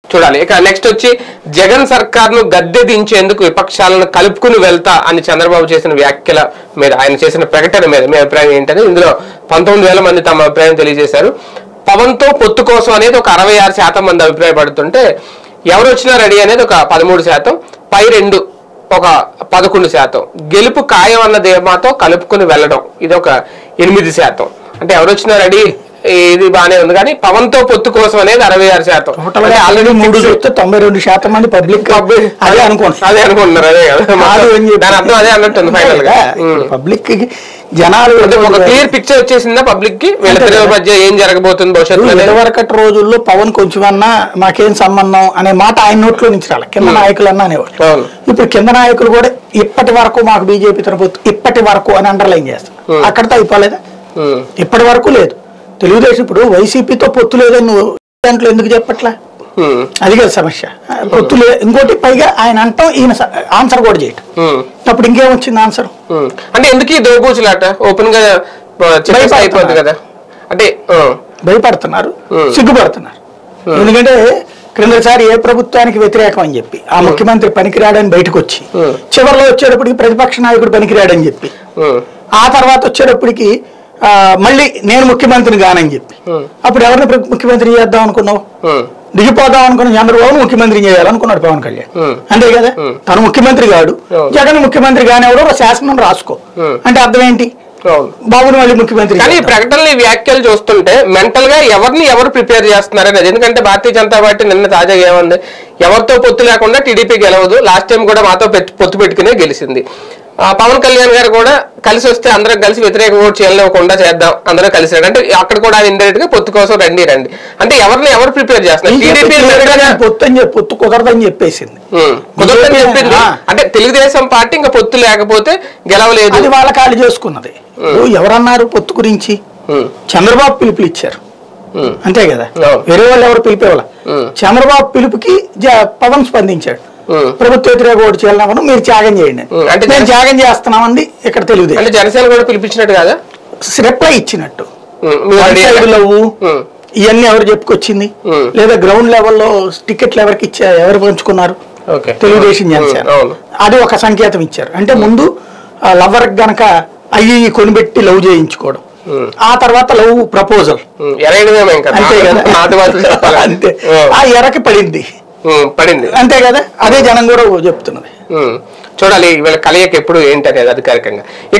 చూడాలి ఇక నెక్స్ట్ వచ్చి జగన్ సర్కార్ ను గద్దె దించేందుకు విపక్షాలను కలుపుకుని వెళ్తా అని చంద్రబాబు చేసిన వ్యాఖ్యల మీద ఆయన చేసిన ప్రకటన మీద మీ అభిప్రాయం ఏంటని ఇందులో పంతొమ్మిది వేల మంది తమ అభిప్రాయం తెలియజేశారు పవన్ తో పొత్తు కోసం అనేది ఒక అరవై ఆరు శాతం మంది అభిప్రాయపడుతుంటే ఎవరు వచ్చినా రెడీ అనేది ఒక పదమూడు శాతం పై రెండు ఒక పదకొండు శాతం గెలుపు ఖాయం అన్న ధీమాతో కలుపుకుని వెళ్ళడం ఇది ఒక ఎనిమిది శాతం అంటే ఎవరు వచ్చినా రెడీ ఇది బానే ఉంది కానీ పవన్ తో పొత్తు కోసం అనేది అరవై ఆరు శాతం టోటల్ అంటే గా ఆల్రెడీ ఆల్రెడీ మూడు fix- చూస్తే తొంభై రెండు శాతం మంది పబ్లిక్ అదే అనుకుంటున్నారు అదే అనుకుంటున్నారు అదే కదా కాదు అని చెప్పి. దాని అర్థం అదే అన్నట్టుంది ఫైనల్ గా ఉమ్. పబ్లిక్ కి జనాలు అంటే ఒక క్లియర్ పిక్చర్ వచ్చేసిందా పబ్లిక్ కి వీళ్ళిద్దరి మధ్య ఏం జరగబోతుంది భవిష్యత్తులో అనేది? ఇదివరకటి రోజుల్లో పవన్ కొంచెమన్నా మాకేం సంబంధం అనే మాట ఆయన నోట్లో నుంచి రాలి కింద నాయకులు అన్నా అనేవాళ్ళు అవును ఇప్పుడు కింద నాయకులు కూడా ఇప్పటి వరకు మాకు బీజేపీ తరపు ఇప్పటి వరకు అని అండర్లైన్ చేస్తారు Hmm. అక్కడితో అయిపోలేదా ఉమ్. ఇప్పటి వరకు లేదు తెలుగుదేశం ఇప్పుడు వైసీపీతో పొత్తు లేదని నువ్వు దాంట్లో ఎందుకు చెప్పట్లా ఉమ్. అది కదా సమస్య పొత్తు లే ఇంకోటి పైగా ఆయన అంటాం ఈయన ఆన్సర్ కూడా చేయటం ఉమ్. అప్పుడు ఇంకేమొచ్చింది ఆన్సర్ ఉమ్. అంటే ఎందుకు ఈ దోబూచులాట ఓపెన్ గా ఆ, చెప్పేస్తే భయపడుతున్నారు. అయిపోద్ది కదా అంటే ఆ, భయపడుతున్నారు Hmm. సిగ్గుపడుతున్నారు ఎందుకంటే క్రిందసారి ఏ ప్రభుత్వానికి వ్యతిరేకం అని చెప్పి ఆ ముఖ్యమంత్రి పనికిరాడని బయటకు వచ్చి Hmm. చివరిలో వచ్చేటప్పటికి ప్రతిపక్ష నాయకుడు పనికిరాడని చెప్పి ఉమ్. ఆ తర్వాత వచ్చేటప్పటికి ఆ, మళ్ళీ నేను ముఖ్యమంత్రిని కానని చెప్పి Hmm. అప్పుడు ఎవరిని ప్ర- ముఖ్యమంత్రి చేద్దాం అనుకున్నావు ఉమ్. దిగిపోదాం అనుకున్న చంద్రబాబు ముఖ్యమంత్రి చేయాలనుకున్నాడు పవన్ కళ్యాణ్ Hmm. అంతే కదా Hmm. తను ముఖ్యమంత్రి కాడు అవును. జగన్ ముఖ్యమంత్రి కానివ్వడు ఒక శాసనం రాసుకో Hmm. అంటే అర్థం ఏంటి అవును బాబుని మళ్ళీ ముఖ్యమంత్రి కానీ ఈ చేద్దాం. ప్రకటనలు ఈ వ్యాఖ్యలు చూస్తుంటే మెంటల్ గా ఎవరిని ఎవరు ప్రిపేర్ చేస్తున్నారు అనేది ఎందుకంటే భారతీయ జనతా పార్టీ నిన్న తాజాగా ఏముంది ఎవరితో పొత్తు లేకుండా టీడీపీ గెలవదు లాస్ట్ టైం కూడా మాతో పెట్- పొత్తు పెట్టుకునే గెలిచింది ఆ, పవన్ కళ్యాణ్ గారు కూడా కలిసి వస్తే అందరం కలిసి వ్యతిరేక ఓటు చేయలేకుండా చేద్దాం అందరూ కలిసి రండి అంటే అక్కడ కూడా ఇండైరెక్ట్ గా పొత్తు కోసం రండి రండి అంటే ఎవరిని ఎవరు ప్రిపేర్ చేస్తున్నారు బీజేపీ టీడీపీ క్లియర్గానే పొత్తు అని చెప్పి పొత్తు కుదరదని చెప్పేసింది కుదరదని బీజేపీ చెప్పింది ఆ. అంటే తెలుగుదేశం పార్టీ ఇంకా పొత్తు లేకపోతే గెలవలేదు అది వాళ్ళ కాళ్ళు చేసుకున్నది ఇప్పుడు ఎవరన్నారు పొత్తు గురించి ఉమ్, చంద్రబాబు పిలుపులు ఇచ్చారు ఉమ్, అంతే కదా అవును. వేరే వాళ్ళు ఎవరు పిలిపేవాళ్ళ ఉమ్. చంద్రబాబు పిలుపుకి జ- పవన్ స్పందించాడు ఉమ్. ప్రభుత్వ వ్యతిరేక ఓటు చేయాలన్నా మీరు త్యాగం చేయండి అని. ఉమ్, అంటే మేము జన- త్యాగం చేస్తున్నామండి ఇక్కడ తెలుగుదేశం అంటే జనసేన కూడా పిలిపించినట్టు కాదా రిప్లై ఇచ్చినట్టు ఉమ్, మీరు వన్ రెడీ సైడ్ అయ్యారా? లవ్వు ఉమ్, ఇవన్నీ ఎవరు చెప్పుకొచ్చింది ఉమ్. లేదా గ్రౌండ్ లెవెల్లో టికెట్లు ఎవరికి ఇచ్చా ఎవరు పంచుకున్నారు ఓకే తెలుగుదేశం జనసేన ఉమ్, అవును అది ఒక సంకేతం ఇచ్చారు అంటే ముందు లవర్ గనక అయ్యి కొనిపెట్టి లవ్ చేయించుకోవడం ఉమ్, ఆ తర్వాత లవ్ ప్రపోజల్ ఉమ్, ఎరైడమే ఇంకా అంతే కదా నాటు మాటలు చెప్పాలి అంతే ఉమ్, ఆ ఎరకి పడింది ఉమ్, పడింది అంతే కదా అదే జనం కూడా చెప్తున్నది ఉమ్, చూడాలి వీళ్ళ కలయిక ఎప్పుడు ఏంటి అనేది అధికారికంగా